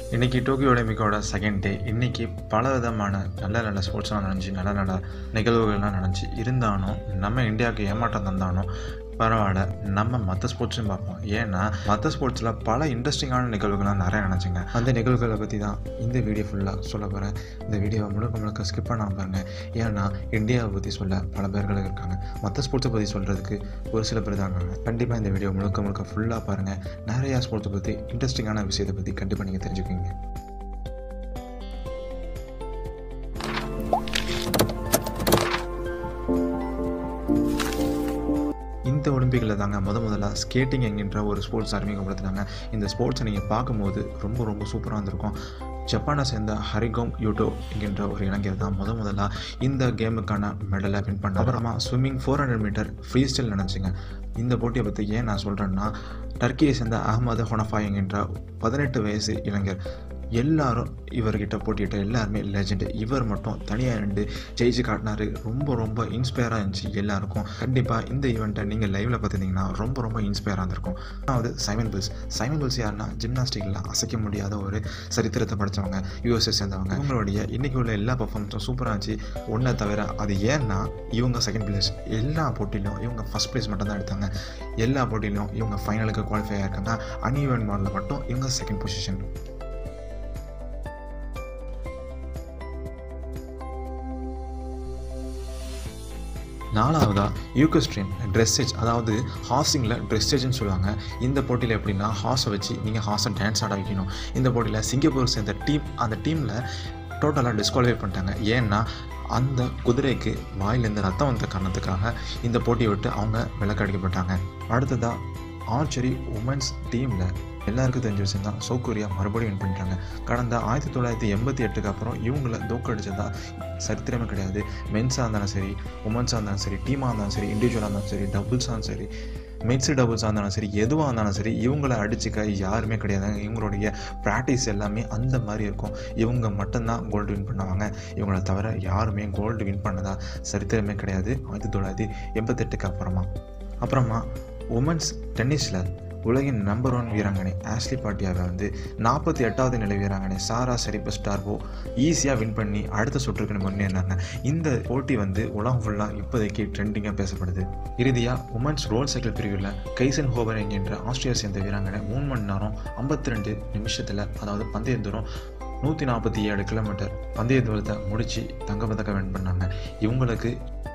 இன்றைக்கி Tokyo ஒலிம்பிக்கோட second day இன்றைக்கி பல விதமான நல்ல நல்ல ஸ்போர்ட்ஸ்லாம் நடந்துச்சு நல்ல நல்ல நிகழ்வுகள்லாம் நடந்துச்சு இருந்தாலும் நம்ம இந்தியாவுக்கு ஏமாற்றம் தந்தாலும் பரவாயில்ல நம்ம மற்ற ஸ்போர்ட்ஸும் பார்ப்போம் ஏன்னா மற்ற ஸ்போர்ட்ஸில் பல இன்ட்ரெஸ்டிங்கான நிகழ்வுகள்லாம் நிறைய நினச்சிங்க அந்த நிகழ்வுகளை பற்றி தான் இந்த வீடியோ ஃபுல்லாக சொல்ல போகிறேன் இந்த வீடியோவை முழுக்க முழுக்க ஸ்கிப் பண்ணாமல் பாருங்க ஏன்னா இந்தியாவை பற்றி சொல்ல பல பேர்கள் இருக்காங்க மற்ற ஸ்போர்ட்ஸை பற்றி சொல்கிறதுக்கு ஒரு சில பேர் தான் இருக்காங்க கண்டிப்பாக இந்த வீடியோ முழுக்க முழுக்க ஃபுல்லாக பாருங்கள் நிறையா ஸ்போர்ட்ஸை பற்றி இன்ட்ரெஸ்டிங்கான விஷயத்தை பற்றி கண்டிப்பாக நீங்கள் தெரிஞ்சுக்குவீங்க இந்த ஒலிம்பிக்கில் தாங்க முத முதல்ல ஸ்கேட்டிங் என்கின்ற ஒரு ஸ்போர்ட்ஸ் அறிமுகப்படுத்தினாங்க இந்த ஸ்போர்ட்ஸை நீங்கள் பார்க்கும்போது ரொம்ப ரொம்ப சூப்பராக இருந்திருக்கும் ஜப்பானை சேர்ந்த ஹரிகோம் யூட்டோ என்கின்ற ஒரு இளைஞர் தான் முத முதல்ல இந்த கேமுக்கான மெடலை வின் பண்ண அப்புறமா swimming four hundred metre freestyle நினச்சிங்க இந்த போட்டியை பற்றி ஏன் நான் சொல்கிறேன்னா டர்க்கியை சேர்ந்த அகமது ஹொனஃபா என்கின்ற பதினெட்டு வயசு இளைஞர் எல்லாரும் இவர்கிட்ட போட்டியிட்ட எல்லாருமே லெஜெண்டு இவர் மட்டும் தனியாக நின்று ஜெயிச்சு காட்டினாரு ரொம்ப ரொம்ப இன்ஸ்பயராக இருந்துச்சு எல்லாருக்கும் கண்டிப்பாக இந்த ஈவெண்ட்டை நீங்கள் லைவில் பார்த்துருந்தீங்கன்னா ரொம்ப ரொம்ப இன்ஸ்பயராக இருந்திருக்கும் அதாவது சைமன் பில்ஸ் சைமன் பில்ஸ் யாருன்னா ஜிம்னாஸ்டிக்கில் அசைக்க முடியாத ஒரு சரித்திரத்தை படித்தவங்க யூஎஸ்ஏ சேர்ந்தவங்க இவங்களுடைய இன்றைக்கி உள்ள எல்லா பர்ஃபார்மன்ஸும் சூப்பராக இருந்துச்சு ஒன்றை தவிர அது ஏன்னா இவங்க செகண்ட் பிளேஸ் எல்லா போட்டியிலும் இவங்க ஃபஸ்ட் ப்ளேஸ் மட்டும் தான் எடுத்தாங்க எல்லா போட்டியிலும் இவங்க ஃபைனலுக்கு குவாலிஃபை ஆயிருக்காங்க அன்இவன் மாடலில் மட்டும் இவங்க செகண்ட் பொசிஷன் நாலாவதாக யூகோஸ்ட்ரீம் ட்ரெஸ்ஸேஜ் அதாவது ஹாஸிங்கில் ட்ரெஸ்ஸேஜ்னு சொல்லுவாங்க இந்த போட்டியில் எப்படின்னா ஹாஸை வச்சு நீங்கள் ஹாஸை டான்ஸ் ஆட வைக்கணும் இந்த போட்டியில் சிங்கப்பூர் சேர்ந்த டீம் அந்த டீமில் டோட்டலாக டிஸ்குவாலிஃபை பண்ணிட்டாங்க ஏன்னா அந்த குதிரைக்கு வாயிலேருந்து ரத்தம் வந்த காரணத்துக்காக இந்த போட்டியை விட்டு அவங்க விலக்கடிக்கப்பட்டாங்க அடுத்ததாக ஆர்ச்சரி உமன்ஸ் டீமில் எல்லாருக்கும் தெரிஞ்ச விஷயம் தான் சவுத் கொரியா மறுபடியும் வின் பண்ணிட்டாங்க கடந்த ஆயிரத்தி தொள்ளாயிரத்தி எண்பத்தி எட்டுக்கு அப்புறம் இவங்கள தோக்கடிச்சதா சரித்திரமே கிடையாது மென்ஸாக இருந்தாலும் சரி உமன்ஸாக இருந்தாலும் சரி டீமாக இருந்தாலும் சரி இண்டிவிஜுவலாக இருந்தாலும் சரி டபுள்ஸாக இருந்தாலும் சரி மிக்ஸ்டு டபுள்ஸாக இருந்தாலும் சரி எதுவாக இருந்தாலும் சரி இவங்கள அடிச்சுக்க யாருமே கிடையாது இவங்களுடைய ப்ராக்டிஸ் எல்லாமே அந்த மாதிரி இருக்கும் இவங்க மட்டும்தான் கோல்டு வின் பண்ணுவாங்க இவங்கள தவிர யாருமே கோல்டு வின் பண்ணதா சரித்திரமே கிடையாது ஆயிரத்தி தொள்ளாயிரத்தி எண்பத்தெட்டுக்கு அப்புறமா அப்புறமா உமன்ஸ் டென்னிஸில் உலகின் நம்பர் ஒன் வீராங்கனை ஆஷ்லி பாட்டியாவை வந்து நாற்பத்தி எட்டாவது நிலை வீராங்கனை சாரா செரிபஸ் டார்போ ஈஸியாக வின் பண்ணி அடுத்த சுற்றுக்கு முன்னேறினாங்க இந்த போட்டி வந்து உலகம் ஃபுல்லாக இப்போதைக்கு ட்ரெண்டிங்காக பேசப்படுது இறுதியாக உமன்ஸ் ரோல் சைக்கிள் பிரிவில் கைசன் ஹோவர் என்கின்ற ஆஸ்திரியா சேர்ந்த வீராங்கனை மூணு மணி நேரம் ஐம்பத்தி ரெண்டு நிமிஷத்தில் அதாவது பந்தய தூரம் நூற்றி நாற்பத்தி ஏழு கிலோமீட்டர் பந்தய தூரத்தை முடித்து தங்கப்பதக்கம் வின் பண்ணாங்க இவங்களுக்கு